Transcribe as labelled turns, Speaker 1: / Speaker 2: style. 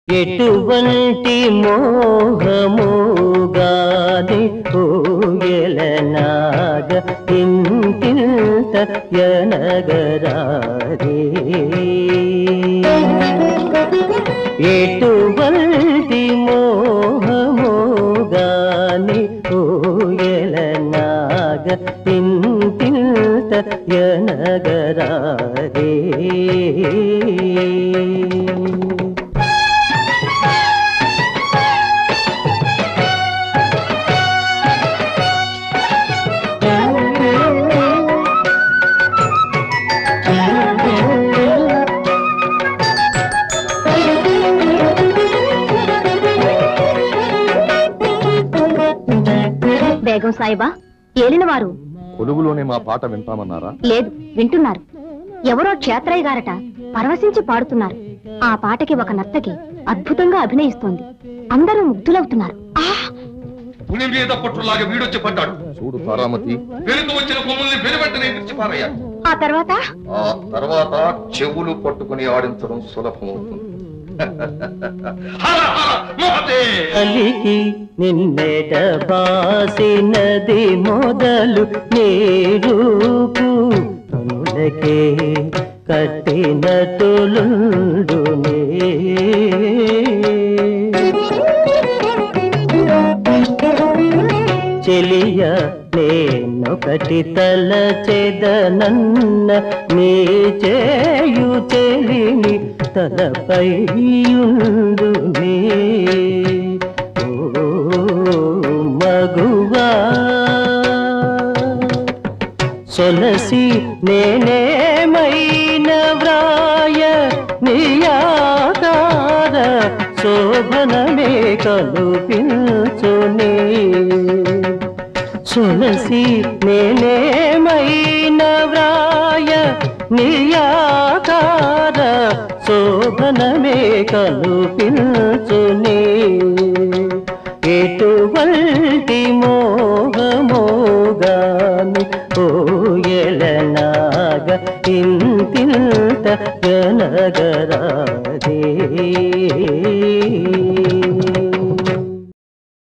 Speaker 1: ఎటువంటి మోహముగాది ఊయలనాగ ఇంటింత యనగరారే ఎటువంటి మోహముగాని ఊయలనాగ ఇంటింత యనగరారే
Speaker 2: బేగం సాయిబా ఏలిన వారు
Speaker 3: కొలువులోనే మా పాట వింటామన్నారా
Speaker 2: లేదు వింటున్నారు ఎవరో క్షేత్రయ్య గారట పరవశించి పాడుతున్నారు ఆ పాటకి ఒక నర్తకి అద్భుతంగా అభినయిస్తోంది అందరూ ముగ్ధులవుతున్నారు ఆహ్!
Speaker 4: పులి మీద పట్టులాగా వీడొచ్చి పడ్డాడు
Speaker 3: చూడు తారామతి
Speaker 4: వెనుక వచ్చిన కొమ్ముల్ని వెనువెంటనే విడిచిపారయ్యాడు
Speaker 2: ఆ తర్వాత
Speaker 4: ఆ తర్వాత చెవులు పట్టుకుని ఆడించడం సులభమవుతుంది హర హర మహాదేవ్!
Speaker 1: కలికి నిన్నెట బాసినది మొదలు నీరూపు కనులకే కట్టిన తొలుండునే చెలియ నేనొకటి తల చెదనన్న నీ చేయు చెలిని తలపై ఉండునే ఓ మగువా సొలసి నేనేమైన వ్రాయ నియాకార శోభనమే కలుపించునే సొలసి నేనేమైన వ్రాయ నియాకార శోభనమే కలుపించునే ఎటువంటి మోహమోగాని ఓయలనాగ ఇంతింత జనగరాదే